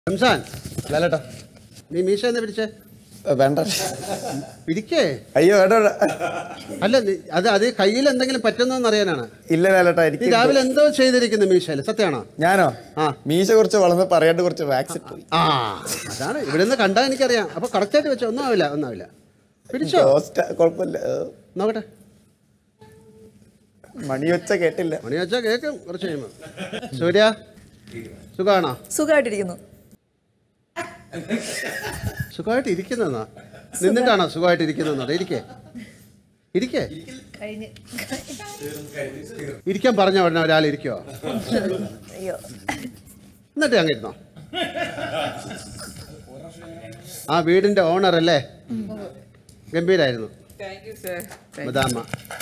റംസാൻ ലാലേട്ടാ നീ മീശ എന്ന് പിടിച്ചേ വേണ്ട പിടിക്കേ അയ്യോ വേണ്ട വേണ്ട. അല്ല നീ- അത് അത് കയ്യിൽ എന്തെങ്കിലും പറ്റുന്നോന്ന് അറിയാനാണ് ഇല്ല ലാലേട്ടാ നീ എനിക്ക് രാവിലെ എന്തോ ചെയ്തിരിക്കുന്നു മീശയിൽ സത്യമാണോ ഞാനോ ആ. മീശ കുറച്ച് വളർന്ന് പറയാണ്ട് കുറച്ച് വാക്സിൻ പോയി ആ അതാണ് ഇവിടെ നിന്ന് കണ്ടാൽ എനിക്കറിയാം അപ്പൊ കറക്റ്റായിട്ട് വെച്ചോ ഒന്നും ആവില്ല ഒന്നും ആവില്ല പിടിച്ചോ ടോസ്റ്റ് കുഴപ്പമില്ല ഏ, നോക്കട്ടെ മണി വെച്ച കേട്ടില്ല മണി വെച്ചാ കേൾക്കും കുറച്ച് കഴിയുമ്പോ സൂര്യ സുഖാണോ സുഖമായിട്ടിരിക്കുന്നു സുഖമായിട്ട് ഇരിക്കുന്നതാ നിന്നിട്ടാണോ സുഖമായിട്ട് ഇരിക്കുന്നത് ഇരിക്കേ ഇരിക്കേ കഴിഞ്ഞ് ഇരിക്കാൻ പറഞ്ഞ ഉടനെ ഒരാൾ ഇരിക്കുവോ അയ്യോ എന്നിട്ട് അങ്ങ് ഇരുന്നോ ആ വീടിന്റെ ഓണർ അല്ലേ ഗംഭീരായിരുന്നു താങ്ക് യു സർ മദാമ്മ